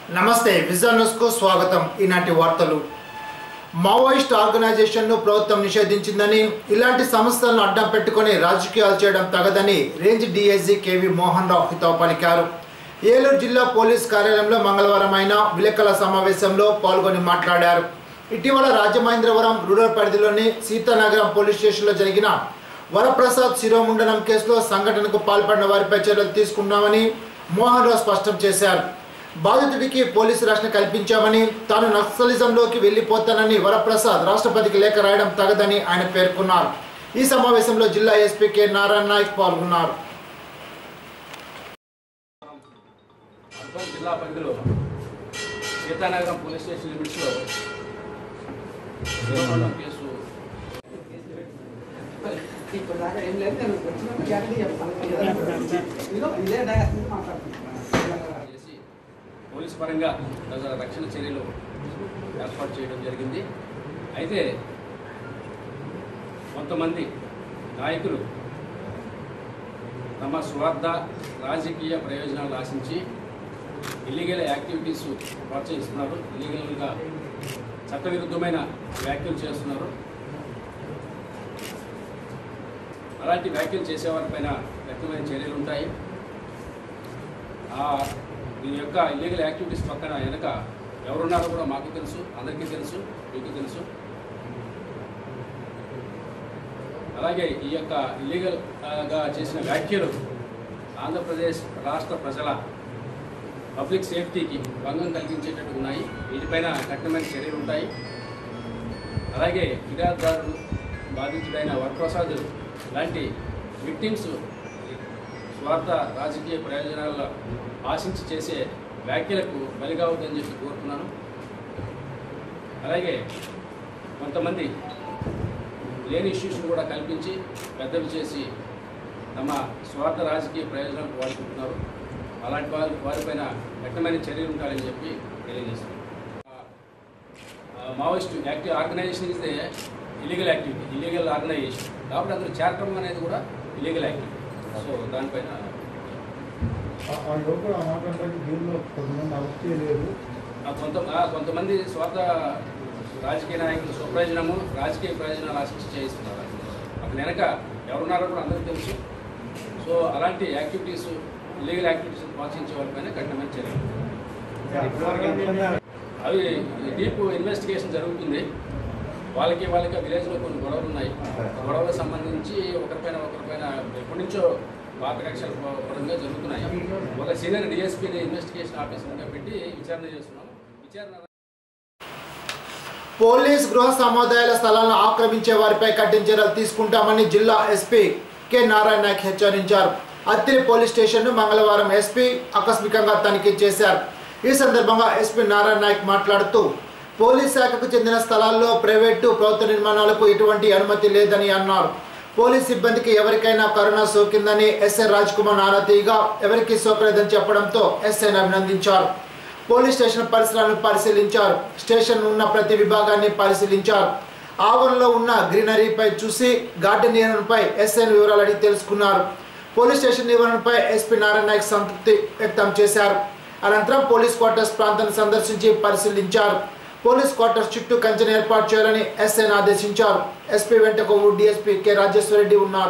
నమస్తే విజన్ న్యూస్కు స్వాగతం ఈనాటి వార్తలు మావోయిస్ట్ ఆర్గనైజేషన్ను ప్రభుత్వం నిషేధించిందని ఇలాంటి సంస్థలను అడ్డం పెట్టుకొని రాజకీయాలు చేయడం తగదని range DIG KV Mohan Rao హితవు పలికారు ఏలూరు జిల్లా పోలీస్ కార్యాలయంలో మంగళవారం అయిన విలేకరుల సమావేశంలో పాల్గొని మాట్లాడారు ఇటీవల రాజమహేంద్రవరం రూరల్ పరిధిలోని సీతానగరం పోలీస్ స్టేషన్లో జరిగిన వరప్రసాద్ శిరోముండనం కేసులో సంఘటనకు పాల్పడిన వారిపై చర్యలు తీసుకున్నామని మోహన్ రావు స్పష్టం చేశారు బాధితుడికి పోలీసు రక్షణ కల్పించామని తాను నక్సలిజంలోకి వెళ్లిపోతానని వరప్రసాద్ రాష్ట్రపతికి లేఖ రాయడం తగదని ఆయన పేర్కొన్నారు ఈ సమావేశంలో జిల్లా ఎస్పీ కె నారాయణ నాయక్ పాల్గొన్నారు అర్బన్ జిల్లా పరిధిలో సీతానగరం పోలీస్ స్టేషన్ లిమిట్స్లో శిరోమండలం కేసు ఇప్పుడు దాకా ఏం లేదు నేను వచ్చినప్పుడు గ్యారంటీ చెప్తాను ఇదిగో ఇదే డయాస్ నుంచి మాట్లాడుతున్నాను చేసి పోలీస్ పరంగా తగిన రక్షణ చర్యలు ఏర్పాటు చేయడం జరిగింది అయితే కొంతమంది నాయకులు తమ స్వార్థ రాజకీయ ప్రయోజనాలు ఆశించి ఇల్లీగల్ యాక్టివిటీస్ ప్రోత్సహిస్తున్నారు ఇల్లీగల్గా చట్టవిరుద్ధమైన వ్యాఖ్యలు చేస్తున్నారు అలాంటి వ్యాఖ్యలు చేసేవారిపైన వ్యక్తమైన చర్యలు ఉంటాయి ఆ దీని యొక్క ఇల్లీగల్ యాక్టివిటీస్ పక్కన వెనక ఎవరున్నారో కూడా మాకు తెలుసు అందరికీ తెలుసు మీకు తెలుసు అలాగే ఈ యొక్క ఇల్లీగల్ ఆ, గా చేసిన వ్యాఖ్యలు ఆంధ్రప్రదేశ్ రాష్ట్ర ప్రజల పబ్లిక్ సేఫ్టీకి భంగం కలిగించేటట్టు ఉన్నాయి వీటిపైన కఠినమైన చర్యలు ఉంటాయి అలాగే ఫిర్యాదుదారుడు బాధితుడైన వరప్రసాద్ లాంటి విక్టిమ్స్ స్వార్థ రాజకీయ ప్రయోజనాల ఆశించి చేసే వ్యాఖ్యలకు బలిగావద్దని చెప్పి కోరుతున్నాను అలాగే కొంతమంది లేని ఇష్యూస్ను కూడా కల్పించి పెద్దవి చేసి తమ స్వార్థ రాజకీయ ప్రయోజనాలకు వాడుకుంటున్నారు అలాంటి వారి వారిపైన కఠినమైన చర్యలు ఉండాలని చెప్పి తెలియజేస్తున్నాను Maoist active organisation is illegal activity illegal organisation కాబట్టి అందులో చేరటం అనేది కూడా ఇల్లీగల్ యాక్టివిటీ సో దానిపైన ఆ- ఆ లోపల ఆ మాట అంటే దీనిలో కొంతమంది అరెస్ట్ చేయలేదు ఆ కొంత ఆ కొంతమంది స్వార్థ రాజకీయ నాయకులు స్వప్రయోజనము రాజకీయ ప్రయోజనాలు ఆశించి చేయిస్తున్నారు అక్కడ వెనక ఎవరున్నారో కూడా అందరికీ తెలుసు సో అలాంటి యాక్టివిటీస్ ఇల్లీగల్ యాక్టివిటీస్ ప్రోత్సహించే వాళ్ళపైన కఠినమైన చర్యలు అవి డీప్ ఇన్వెస్టిగేషన్ జరుగుతుంది వాళ్ళకి వాళ్ళకి ఆ విలేజ్లో కొన్ని గొడవలు ఉన్నాయి ఆ గొడవలకు సంబంధించి ఒకరిపైన ఒకరిపైన ఎప్పటి నుంచో పాత కక్షల పరంగా జరుగుతున్నాయి ఒక సీనియర్ డిఎస్పీని ఇన్వెస్టిగేషన్ ఆఫీసర్గా పెట్టి విచారణ చేస్తున్నాం విచారణ పోలీస్ గృహ సముదాయాల స్థలాలను ఆక్రమించే వారిపై కఠిన చర్యలు తీసుకుంటామని జిల్లా ఎస్పీ కె నారాయణ నాయక్ హెచ్చరించారు అత్తిలి పోలీస్ స్టేషన్ను మంగళవారం ఎస్పీ ఆకస్మికంగా తనిఖీ చేశారు ఈ సందర్భంగా ఎస్పీ నారాయణ నాయక్ మాట్లాడుతూ పోలీస్ శాఖకు చెందిన స్థలాల్లో ప్రైవేటు ప్రభుత్వ నిర్మాణాలకు ఎటువంటి అనుమతి లేదని అన్నారు పోలీస్ సిబ్బందికి ఎవరికైనా కరోనా సోకిందని ఎస్ఐ రాజ్ కుమార్ నారతీగా ఎవరికి సోకలేదని చెప్పడంతో ఎస్ఐని అభినందించారు పోలీస్ స్టేషన్ పరిసరాలను పరిశీలించారు స్టేషన్ ఉన్న ప్రతి విభాగాన్ని పరిశీలించారు ఆవరణలో ఉన్న గ్రీనరీపై చూసి గార్డెన్ నిర్వహణపై ఎస్ఐని వివరాలు అడిగి తెలుసుకున్నారు పోలీస్ స్టేషన్ నిర్వహణపై ఎస్పీ నారాయణ నాయక్ సంతృప్తి వ్యక్తం చేశారు అనంతరం పోలీస్ క్వార్టర్స్ ప్రాంతాన్ని సందర్శించి పరిశీలించారు పోలీస్ క్వార్టర్స్ చుట్టూ కంచెను ఏర్పాటు చేయాలని ఎస్ఐని ఆదేశించారు ఎస్పీ వెంట కొవ్వూరు డిఎస్పీ కె రాజేశ్వరరెడ్డి ఉన్నారు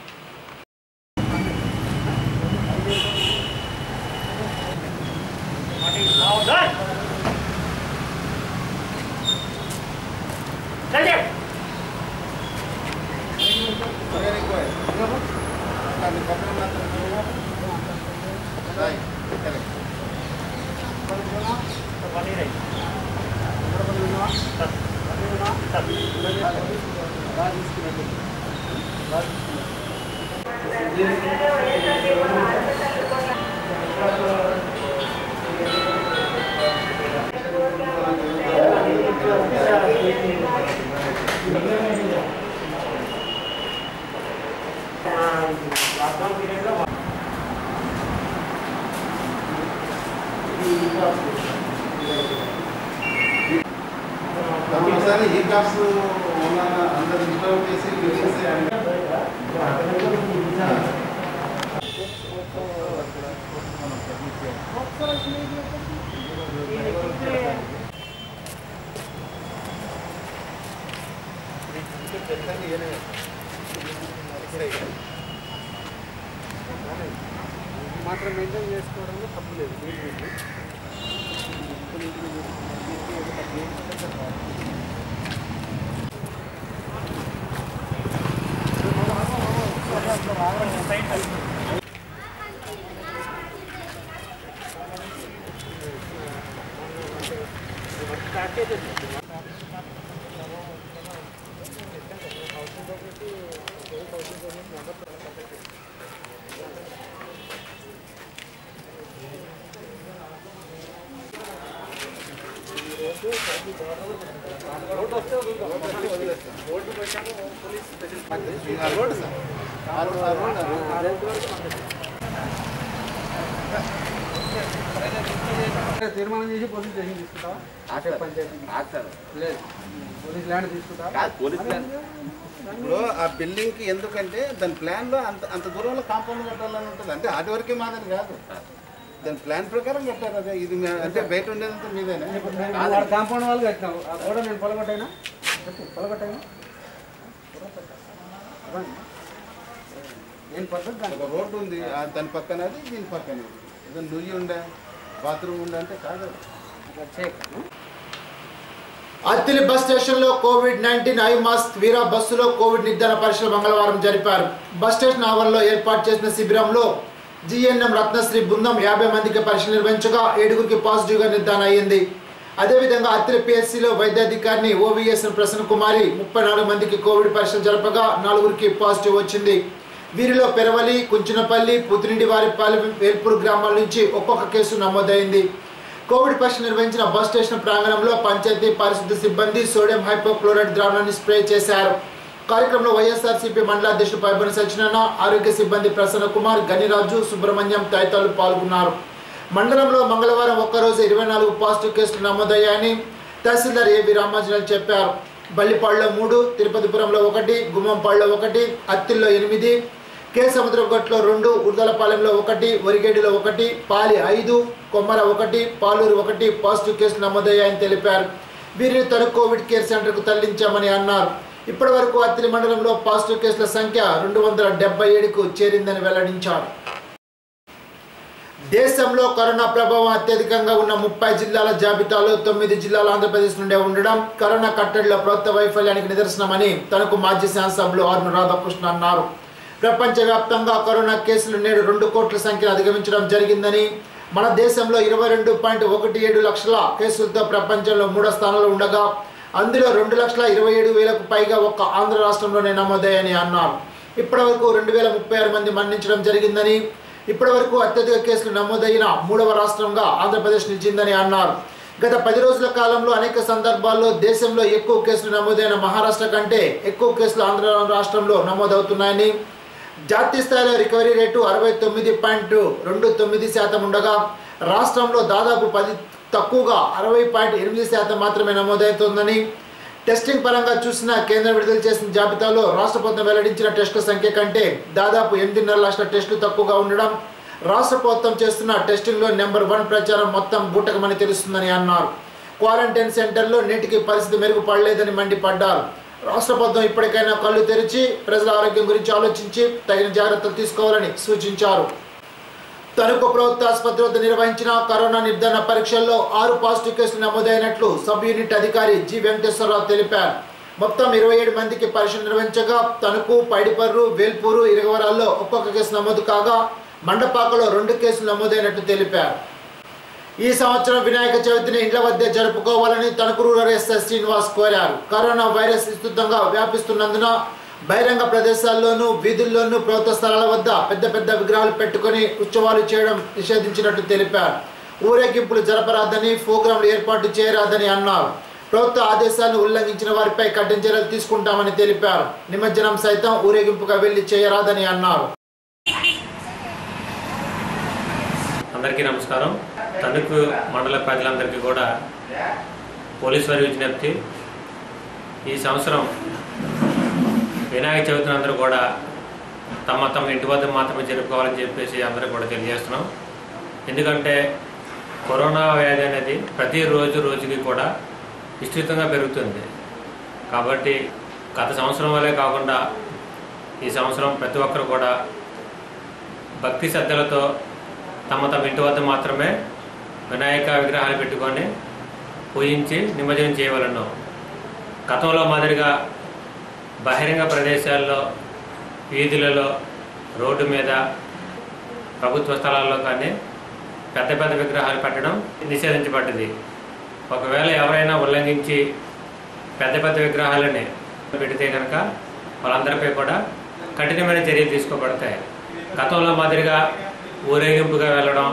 ఒకసారి ఈ క్లాస్ అందరు ఇన్స్టాల్ చేసి బిజినెస్ ఒకసారి మాత్రం మెయింటైన్ చేసుకోవడంలో తప్పు లేదు తీర్మానం చేసి పోలీస్ స్టేషన్ తీసుకుంటావా పంచాయతీ లేదు పోలీస్ ల్యాండ్ తీసుకుంటావా ఇప్పుడు ఆ బిల్డింగ్ కి ఎందుకంటే దాని ప్లాన్ లో అంత అంత దూరంలో కాంపౌండ్ కట్టాలని ఉంటుంది అంటే అది వరకే మాదని కాదు దాని ప్లాన్ ప్రకారం కట్టారు అదే ఇది మే- అంటే బయట ఉండేదంతా మీదేనా వాడు కాంపౌండ్ వాళ్ళు కట్టినావు ఆ గోడ నేను పొలగొట్టైనా చెప్పు పొలగొట్టైనా నేను పద్ధతి దాన్ని ఒక రోడ్డు ఉంది ఆ దాని పక్కన అది దీని పక్కన ఇది ఏదో నుయ్యి ఉండే బాత్రూమ్ ఉండే అంటే కాదు అది. అట్లా చేయకు అత్తిలి బస్ స్టేషన్లో కోవిడ్ నైన్టీన్ ఐ మాస్క్ వీరా బస్సులో కోవిడ్ నిర్ధారణ పరీక్షలు మంగళవారం జరిపారు బస్ స్టేషన్ ఆవరణలో ఏర్పాటు చేసిన శిబిరంలో జిఎన్ఎం రత్నశ్రీ బృందం యాభై మందికి పరీక్షలు నిర్వహించగా ఏడుగురికి పాజిటివ్గా నిర్ధారణ అయ్యింది అదేవిధంగా అత్తిలి పిఎస్సిలో వైద్యాధికారిని ఓవీఎస్ ప్రసన్న కుమారి ముప్పై నాలుగు మందికి కోవిడ్ పరీక్షలు జరపగా నలుగురికి పాజిటివ్ వచ్చింది వీరిలో పెరవలి కుంచినపల్లి పుతినిండి వారిపాలెం వేల్పూర్ గ్రామాల నుంచి ఒక్కొక్క కేసు నమోదైంది కోవిడ్ పరీక్ష నిర్వహించిన బస్ స్టేషన్ ప్రాంగణంలో పంచాయతీ పారిశుద్ధ సిబ్బంది సోడియం హైపోక్లోరైడ్ ద్రావణాన్ని స్ప్రే చేశారు కార్యక్రమంలో వైఎస్ఆర్సీపీ మండల అధ్యక్షుడు పైబడి సత్యనారాయణ ఆరోగ్య సిబ్బంది ప్రసన్న కుమార్ గనిరాజు సుబ్రహ్మణ్యం తదితరులు పాల్గొన్నారు మండలంలో మంగళవారం ఒక్కరోజు ఇరవై నాలుగు పాజిటివ్ కేసులు నమోదయ్యాయని తహసీల్దార్ ఏవి రామాంజనేయులు చెప్పారు బల్లిపాడులో మూడు తిరుపతిపురంలో ఒకటి గుమ్మంపాడులో ఒకటి అత్తిల్లో ఎనిమిది కే సముద్రగట్లో రెండు ఉర్దలపాలెంలో ఒకటి వరిగేడిలో ఒకటి పాలి ఐదు కొమ్మర ఒకటి పాలూరు ఒకటి పాజిటివ్ కేసులు నమోదయ్యాయని తెలిపారు వీరిని తొలి కోవిడ్ కేర్ సెంటర్కు తరలించామని అన్నారు ఇప్పటి వరకు అత్తిలి మండలంలో పాజిటివ్ కేసుల సంఖ్య రెండు వందల డెబ్బై ఏడుకు చేరిందని వెల్లడించారు దేశంలో కరోనా ప్రభావం అత్యధికంగా ఉన్న ముప్పై జిల్లాల జాబితాలో తొమ్మిది జిల్లాలు ఆంధ్రప్రదేశ్ నుండే ఉండడం కరోనా కట్టడిలో ప్రభుత్వ వైఫల్యానికి నిదర్శనమని తనకు మాజీ శాసనసభ్యులు ఆర్ను రాధాకృష్ణ అన్నారు ప్రపంచవ్యాప్తంగా కరోనా కేసులు నేడు రెండు కోట్ల సంఖ్యను అధిగమించడం జరిగిందని మన దేశంలో ఇరవై రెండు పాయింట్ ఒకటి ఏడు లక్షల కేసులతో ప్రపంచంలో మూడో స్థానంలో ఉండగా అందులో రెండు లక్షల ఇరవై ఏడు వేలకు పైగా ఒక్క ఆంధ్ర రాష్ట్రంలోనే నమోదయ్యని అన్నారు ఇప్పటివరకు రెండు వేల ముప్పై ఆరు మంది మరణించడం జరిగిందని ఇప్పటివరకు అత్యధిక కేసులు నమోదైన మూడవ రాష్ట్రంగా ఆంధ్రప్రదేశ్ నిలిచిందని అన్నారు గత పది రోజుల కాలంలో అనేక సందర్భాల్లో దేశంలో ఎక్కువ కేసులు నమోదైన మహారాష్ట్ర కంటే ఎక్కువ కేసులు ఆంధ్ర రాష్ట్రంలో నమోదవుతున్నాయని జాతీయ స్థాయిలో రికవరీ రేటు అరవై తొమ్మిది పాయింట్ రెండు తొమ్మిది శాతం ఉండగా రాష్ట్రంలో దాదాపు పది తక్కువగా అరవై పాయింట్ ఎనిమిది శాతం మాత్రమే నమోదవుతోందని టెస్టింగ్ పరంగా చూసిన కేంద్రం విడుదల చేసిన జాబితాలో రాష్ట్ర ప్రభుత్వం వెల్లడించిన టెస్టుల సంఖ్య కంటే దాదాపు ఎనిమిదిన్నర లక్షల టెస్టులు తక్కువగా ఉండడం రాష్ట్ర ప్రభుత్వం చేస్తున్న టెస్టింగ్లో నెంబర్ వన్ ప్రచారం మొత్తం బూటకమని తెలుస్తుందని అన్నారు క్వారంటైన్ సెంటర్లో నేటికి పరిస్థితి మెరుగుపడలేదని మండిపడ్డారు రాష్ట్ర ప్రభుత్వం ఇప్పటికైనా కళ్ళు తెరిచి ప్రజల ఆరోగ్యం గురించి ఆలోచించి తగిన జాగ్రత్తలు తీసుకోవాలని సూచించారు తణుకు ప్రభుత్వ ఆసుపత్రి వద్ద నిర్వహించిన కరోనా నిర్ధారణ పరీక్షల్లో ఆరు పాజిటివ్ కేసులు నమోదైనట్లు సబ్ యూనిట్ అధికారి జి వెంకటేశ్వరరావు తెలిపారు మొత్తం ఇరవై ఏడు మందికి పరీక్ష నిర్వహించగా తణుకు పైడిపర్రు వేల్పూరు ఇరగవరాల్లో ఒక్కొక్క కేసు నమోదు కాగా మండపాకలో రెండు కేసులు నమోదైనట్లు తెలిపారు ఈ సంవత్సరం వినాయక చవితిని ఇండ్ల వద్దే జరుపుకోవాలని తణుకు రూరల్ ఎస్ఐ శ్రీనివాస్ కోరారు కరోనా వైరస్ విస్తృతంగా వ్యాపిస్తున్నందున బహిరంగ ప్రదేశాల్లోనూ వీధుల్లోనూ ప్రభుత్వ స్థలాల వద్ద పెద్ద పెద్ద విగ్రహాలు పెట్టుకొని ఉత్సవాలు చేయడం నిషేధించినట్టు తెలిపారు ఊరేగింపులు జరపరాదని ప్రోగ్రాంలు ఏర్పాటు చేయరాదని అన్నారు ప్రభుత్వ ఆదేశాలను ఉల్లంఘించిన వారిపై కఠిన చర్యలు తీసుకుంటామని తెలిపారు నిమజ్జనం సైతం ఊరేగింపుగా వెళ్లి చేయరాదని అన్నారు అందరికీ నమస్కారం తణుకు మండల ప్రజలందరికీ కూడా పోలీసు వారి విజ్ఞప్తి ఈ సంవత్సరం వినాయక చవితిని అందరూ కూడా తమ తమ ఇంటి వద్ద మాత్రమే జరుపుకోవాలని చెప్పేసి అందరూ కూడా తెలియజేస్తున్నాం ఎందుకంటే కరోనా వ్యాధి అనేది ప్రతి రోజు రోజుకి కూడా విస్తృతంగా పెరుగుతుంది కాబట్టి గత సంవత్సరం వల్లే కాకుండా ఈ సంవత్సరం ప్రతి ఒక్కరు కూడా భక్తి శ్రద్ధలతో తమ తమ ఇంటి వద్ద మాత్రమే వినాయక విగ్రహాలు పెట్టుకొని పూజించి నిమజ్జనం చేయవలను గతంలో మాదిరిగా బహిరంగ ప్రదేశాల్లో వీధులలో రోడ్డు మీద ప్రభుత్వ స్థలాల్లో కానీ పెద్ద పెద్ద విగ్రహాలు పెట్టడం నిషేధించబడ్డది ఒకవేళ ఎవరైనా ఉల్లంఘించి పెద్ద పెద్ద విగ్రహాలని పెడితే కనుక వాళ్ళందరిపై కూడా కఠినమైన చర్యలు తీసుకోబడతాయి గతంలో మాదిరిగా ఊరేగింపుగా వెళ్ళడం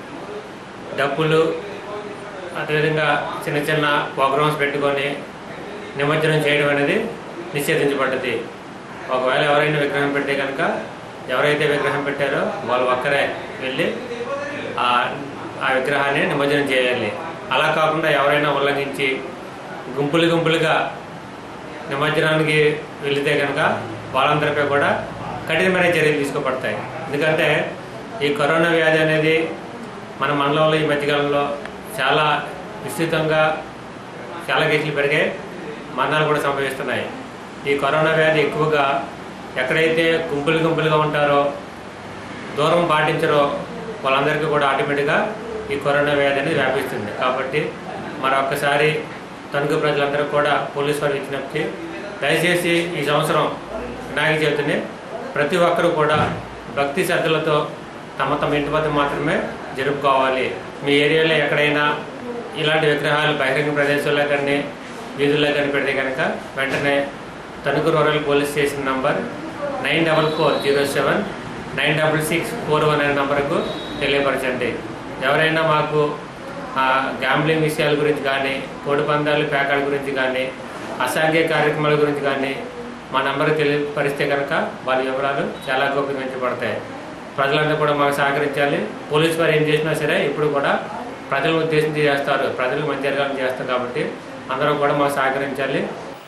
డప్పులు అదేవిధంగా చిన్న చిన్న ప్రోగ్రామ్స్ పెట్టుకొని నిమజ్జనం చేయడం అనేది నిషేధించబడ్డది ఒకవేళ ఎవరైనా విగ్రహం పెట్టే కనుక ఎవరైతే విగ్రహం పెట్టారో వాళ్ళు ఒక్కరే వెళ్ళి ఆ ఆ విగ్రహాన్ని నిమజ్జనం చేయాలి అలా కాకుండా ఎవరైనా ఉల్లంఘించి గుంపులు గుంపులుగా నిమజ్జనానికి వెళితే కనుక వాళ్ళందరిపై కూడా కఠినమైన చర్యలు తీసుకోబడతాయి ఎందుకంటే ఈ కరోనా వ్యాధి అనేది మన మండలంలో ఈ మధ్యకాలంలో చాలా విస్తృతంగా చాలా కేసులు పెరిగాయి మరణాలు కూడా సంభవిస్తున్నాయి ఈ కరోనా వ్యాధి ఎక్కువగా ఎక్కడైతే గుంపులు గుంపులుగా ఉంటారో దూరం పాటించరో వాళ్ళందరికీ కూడా ఆటోమేటిక్గా ఈ కరోనా వ్యాధి అనేది వ్యాపిస్తుంది కాబట్టి మరొకసారి తణుకు ప్రజలందరూ కూడా పోలీసు వారికి విజ్ఞప్తి దయచేసి ఈ సంవత్సరం వినాయక చవితిని ప్రతి ఒక్కరూ కూడా భక్తి శ్రద్ధలతో తమ తమ ఇంటి వద్ద మాత్రమే జరుపుకోవాలి మీ ఏరియాలో ఎక్కడైనా ఇలాంటి విగ్రహాలు బహిరంగ ప్రదేశాల్లో కానీ వీధుల్లో కానీ పెడితే కనుక వెంటనే Tanuku rural police station number nine double four zero seven nine double six four one అనే నంబర్కు తెలియపరచండి ఎవరైనా మాకు ఆ, గ్యాంబ్లింగ్ విషయాల గురించి కానీ కోడి పందాలు పేకాడ గురించి కానీ అసాంఘిక కార్యక్రమాల గురించి కానీ మా నంబర్ తెలియపరిస్తే కనుక వాళ్ళ వివరాలు చాలా గోప్యమించబడతాయి ప్రజలందరూ కూడా మాకు సహకరించాలి పోలీసు వారు ఏం చేసినా సరే ఇప్పుడు కూడా ప్రజలను ఉద్దేశించి చేస్తారు ప్రజలకు మంచి జరగాలని చేస్తారు కాబట్టి అందరూ కూడా మాకు సహకరించాలి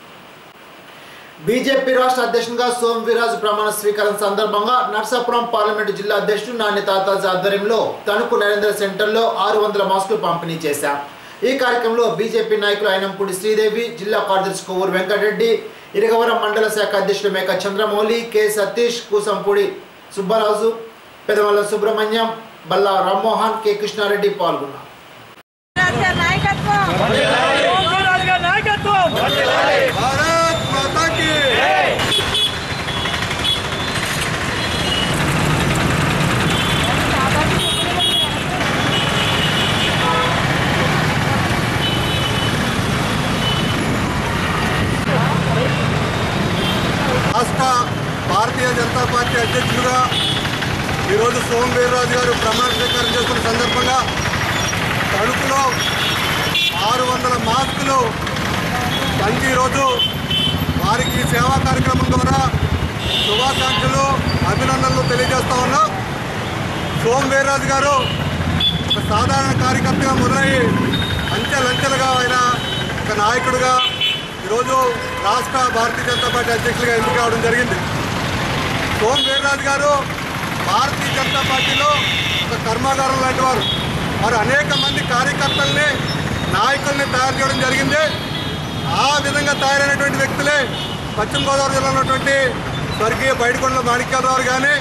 బీజేపీ రాష్ట్ర అధ్యక్షునిగా సోమ్ వీరాజు ప్రమాణ స్వీకారం సందర్భంగా నర్సాపురం పార్లమెంటు జిల్లా అధ్యక్షుడు నాని తాతాజీ ఆధ్వర్యంలో తణుకు నరేంద్ర సెంటర్లో ఆరు వందల మాస్కులు పంపిణీ చేశారు ఈ కార్యక్రమంలో బీజేపీ నాయకులు అయినంపూడి శ్రీదేవి జిల్లా కార్యదర్శి కొవ్వూరు వెంకటరెడ్డి ఇరగవరం మండల శాఖ అధ్యక్షుడు మేక చంద్రమౌళి కె సతీష్ కూసంపూడి సుబ్బరాజు పెదమల్ల సుబ్రహ్మణ్యం బల్లా రామ్మోహన్ కె కృష్ణారెడ్డి పాల్గొన్నారు భారత్ మాతా కీ రాష్ట్ర భారతీయ జనతా పార్టీ అధ్యక్షులుగా ఈరోజు సోమ్ వీర్రాజు గారు ప్రమాణ స్వీకారం చేస్తున్న సందర్భంగా తణుకులో ఆరు వందల మాస్కులు పంచి ఈరోజు వారికి ఈ సేవా కార్యక్రమం ద్వారా శుభాకాంక్షలు అభినందనలు తెలియజేస్తా ఉన్నాం సోమ్ వీర్రాజు గారు ఒక సాధారణ కార్యకర్తగా మొదలయ్యి అంచెలంచెలుగా ఆయన ఒక నాయకుడిగా ఈరోజు రాష్ట్ర భారతీయ జనతా పార్టీ అధ్యక్షులుగా ఎన్నిక కావడం జరిగింది సోమ్ వీర్రాజు గారు భారతీయ జనతా పార్టీలో ఒక కర్మాగారం లాంటి వారు వారు అనేక మంది కార్యకర్తల్ని నాయకుల్ని తయారు చేయడం జరిగింది ఆ విధంగా తయారైనటువంటి వ్యక్తులే పశ్చిమ గోదావరి జిల్లాలో ఉన్నటువంటి స్వర్గీయ బయటకొండల మాణిక్యాలరావు కానీ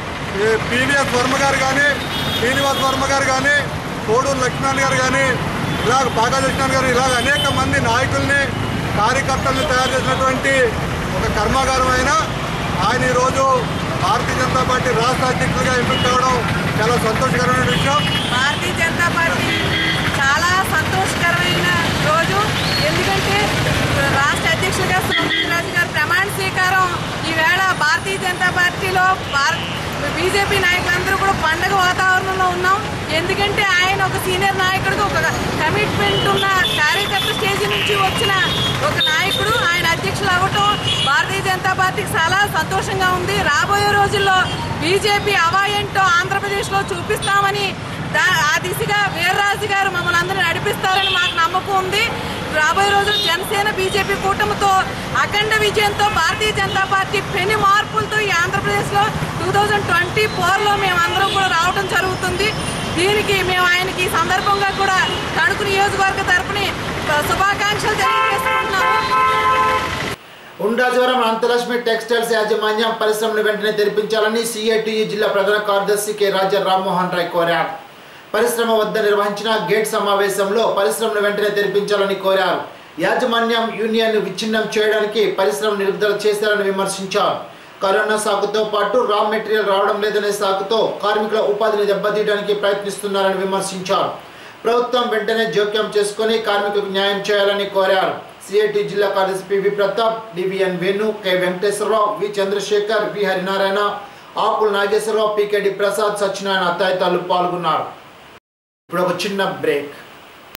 పివిఎస్ వర్మ గారు కానీ శ్రీనివాస్ వర్మ గారు కానీ కోడూరు లక్ష్మణ్ గారు కానీ ఇలాగ పాగా లక్ష్మణ్ గారు ఇలాగ అనేక మంది నాయకుల్ని కార్యకర్తల్ని తయారు చేసినటువంటి ఒక కర్మాగారం అయినా ఆయన ఈరోజు భారతీయ జనతా పార్టీ రాష్ట్ర అధ్యక్షులుగా ఎంపిక కావడం చాలా సంతోషకరమైన విషయం భారతీయ జనతా పార్టీ చాలా సంతోషకరమైన రోజు ఎందుకంటే రాష్ట్ర అధ్యక్షులుగా సోమరాజు గారు ప్రమాణ స్వీకారం ఈవేళ భారతీయ జనతా పార్టీలో భారత్ బీజేపీ నాయకులందరూ కూడా పండగ వాతావరణంలో ఉన్నాం ఎందుకంటే ఆయన ఒక సీనియర్ నాయకుడిగా ఒక కమిట్మెంట్ ఉన్న కార్యకర్త స్టేజ్ నుంచి వచ్చిన ఒక నాయకుడు ఆయన అధ్యక్షులు అవ్వటం భారతీయ జనతా పార్టీకి చాలా సంతోషంగా ఉంది రాబోయే రోజుల్లో బీజేపీ అవా ఏంటో ఆంధ్రప్రదేశ్లో చూపిస్తామని దా- ఆ దిశగా వీర్రాజు గారు మమ్మల్ని అందరూ నడిపిస్తారని మాకు నమ్మకం ఉంది రాబోయే రోజులు జనసేన బీజేపీ కూటమితో అఖండ విజయంతో భారతీయ జనతా పార్టీ పెను మార్పులతో ఈ ఆంధ్రప్రదేశ్లో టూ థౌజండ్ ట్వంటీ ఫోర్లో మేము అందరం కూడా రావడం జరుగుతుంది దీనికి మేము ఆయనకి ఈ సందర్భంగా కూడా తణుకు నియోజకవర్గ తరపుని శుభాకాంక్షలు తెలియజేసుకుంటున్నాము ఉండాజవరం అంతలక్ష్మి టెక్స్టైల్స్ యాజమాన్యం పరిశ్రమను వెంటనే తెరిపించాలని సిఐటియు జిల్లా ప్రధాన కార్యదర్శి కె రాజా రామ్మోహన్ రాయ్ కోరారు పరిశ్రమ వద్ద నిర్వహించిన గేట్ సమావేశంలో పరిశ్రమను వెంటనే తెరిపించాలని కోరారు యాజమాన్యం యూనియన్ విచ్ఛిన్నం చేయడానికి పరిశ్రమ నిలుపుదల చేశారని విమర్శించారు కరోనా సాకుతో పాటు రా మెటీరియల్ రావడం లేదనే సాకుతో కార్మికుల ఉపాధిని దెబ్బతీయడానికి ప్రయత్నిస్తున్నారని విమర్శించారు ప్రభుత్వం వెంటనే జోక్యం చేసుకొని కార్మికులకు న్యాయం చేయాలని కోరారు సిఐటి జిల్లా కార్యదర్శి PV Pratap DVN Venu K Venkateswararao V Chandrasekhar V Harinarayana Akula Nageswararao PKD Prasad Satyanarayana తదితరులు పాల్గొన్నారు ఇప్పుడు ఒక చిన్న బ్రేక్